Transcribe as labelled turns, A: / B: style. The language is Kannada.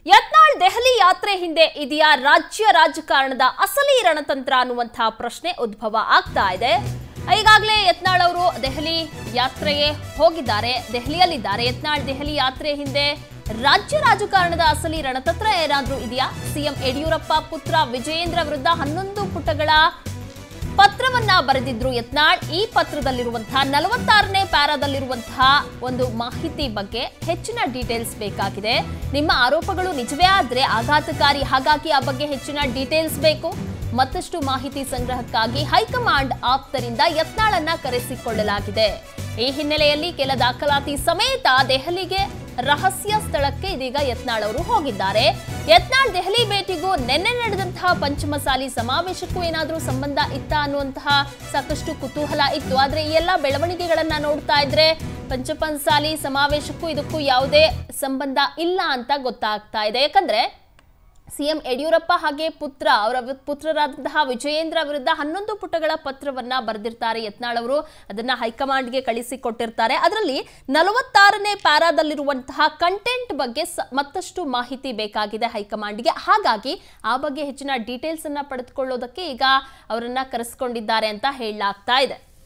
A: ಯತ್ನಾಳ್ ದೆಹಲಿ ಯಾತ್ರೆ ಹಿಂದೆ ಇದೆಯಾ ರಾಜ್ಯ ರಾಜಕಾರಣದ ಅಸಲಿ ರಣತಂತ್ರ ಅನ್ನುವಂತಹ ಪ್ರಶ್ನೆ ಉದ್ಭವ ಆಗ್ತಾ ಇದೆ ಈಗಾಗಲೇ ಯತ್ನಾಳ್ ಅವರು ದೆಹಲಿ ಯಾತ್ರೆಗೆ ಹೋಗಿದ್ದಾರೆ ದೆಹಲಿಯಲ್ಲಿದ್ದಾರೆ ಯತ್ನಾಳ್ ದೆಹಲಿ ಯಾತ್ರೆ ಹಿಂದೆ ರಾಜ್ಯ ರಾಜಕಾರಣದ ಅಸಲಿ ರಣತಂತ್ರ ಏನಾದ್ರೂ ಇದೆಯಾ ಸಿಎಂ ಯಡಿಯೂರಪ್ಪ ಪುತ್ರ ವಿಜಯೇಂದ್ರ ವಿರುದ್ಧ ಹನ್ನೊಂದು ಪುಟಗಳ ಪತ್ರವನ್ನ ಬರೆದಿದ್ರು ಯತ್ನಾಳ್ ಈ ಪತ್ರದಲ್ಲಿರುವಂತಹ ನಲವತ್ತಾರನೇ ಪ್ಯಾರಾದಲ್ಲಿರುವಂತಹ ಒಂದು ಮಾಹಿತಿ ಬಗ್ಗೆ ಹೆಚ್ಚಿನ ಡೀಟೇಲ್ಸ್ ಬೇಕಾಗಿದೆ ನಿಮ್ಮ ಆರೋಪಗಳು ನಿಜವೇ ಆದ್ರೆ ಆಘಾತಕಾರಿ ಹಾಗಾಗಿ ಆ ಬಗ್ಗೆ ಹೆಚ್ಚಿನ ಡೀಟೇಲ್ಸ್ ಬೇಕು ಮತ್ತಷ್ಟು ಮಾಹಿತಿ ಸಂಗ್ರಹಕ್ಕಾಗಿ ಹೈಕಮಾಂಡ್ ಆಪ್ತರಿಂದ ಯತ್ನಾಳನ್ನ ಕರೆಸಿಕೊಳ್ಳಲಾಗಿದೆ ಈ ಹಿನ್ನೆಲೆಯಲ್ಲಿ ಕೆಲ ದಾಖಲಾತಿ ಸಮೇತ ದೆಹಲಿಗೆ ರಹಸ್ಯ ಸ್ಥಳಕ್ಕೆ ಇದೀಗ ಯತ್ನಾಳ್ ಅವರು ಹೋಗಿದ್ದಾರೆ ಯತ್ನಾಳ್ ದೆಹಲಿ ಭೇಟಿಗೂ ನಿನ್ನೆ ನಡೆದಂತಹ ಪಂಚಮಸಾಲಿ ಸಮಾವೇಶಕ್ಕೂ ಏನಾದರೂ ಸಂಬಂಧ ಇತ್ತ ಅನ್ನುವಂತಹ ಸಾಕಷ್ಟು ಕುತೂಹಲ ಇತ್ತು ಆದ್ರೆ ಈ ಎಲ್ಲ ಬೆಳವಣಿಗೆಗಳನ್ನ ನೋಡ್ತಾ ಇದ್ರೆ ಪಂಚಪಂಸಾಲಿ ಸಮಾವೇಶಕ್ಕೂ ಇದಕ್ಕೂ ಯಾವುದೇ ಸಂಬಂಧ ಇಲ್ಲ ಅಂತ ಗೊತ್ತಾಗ್ತಾ ಇದೆ ಯಾಕಂದ್ರೆ ಸಿಎಂ ಯಡಿಯೂರಪ್ಪ ಹಾಗೆ ಪುತ್ರ ಅವರ ವಿ- ಪುತ್ರರಾದಂತಹ ವಿಜಯೇಂದ್ರ ವಿರುದ್ಧ ಹನ್ನೊಂದು ಪುಟಗಳ ಪತ್ರವನ್ನ ಬರೆದಿರ್ತಾರೆ ಯತ್ನಾಳ್ ಅವರು ಅದನ್ನ ಹೈಕಮಾಂಡ್ಗೆ ಕಳಿಸಿಕೊಟ್ಟಿರ್ತಾರೆ ಅದರಲ್ಲಿ ನಲವತ್ತಾರನೇ ಪ್ಯಾರಾದಲ್ಲಿರುವಂತಹ ಕಂಟೆಂಟ್ ಬಗ್ಗೆ ಸ- ಮತ್ತಷ್ಟು ಮಾಹಿತಿ ಬೇಕಾಗಿದೆ ಹೈಕಮಾಂಡ್ಗೆ ಹಾಗಾಗಿ ಆ ಬಗ್ಗೆ ಹೆಚ್ಚಿನ ಡೀಟೇಲ್ಸ್ ಅನ್ನ ಪಡೆದುಕೊಳ್ಳೋದಕ್ಕೆ ಈಗ ಅವರನ್ನ ಕರೆಸ್ಕೊಂಡಿದ್ದಾರೆ ಅಂತ ಹೇಳಲಾಗ್ತಾ ಇದೆ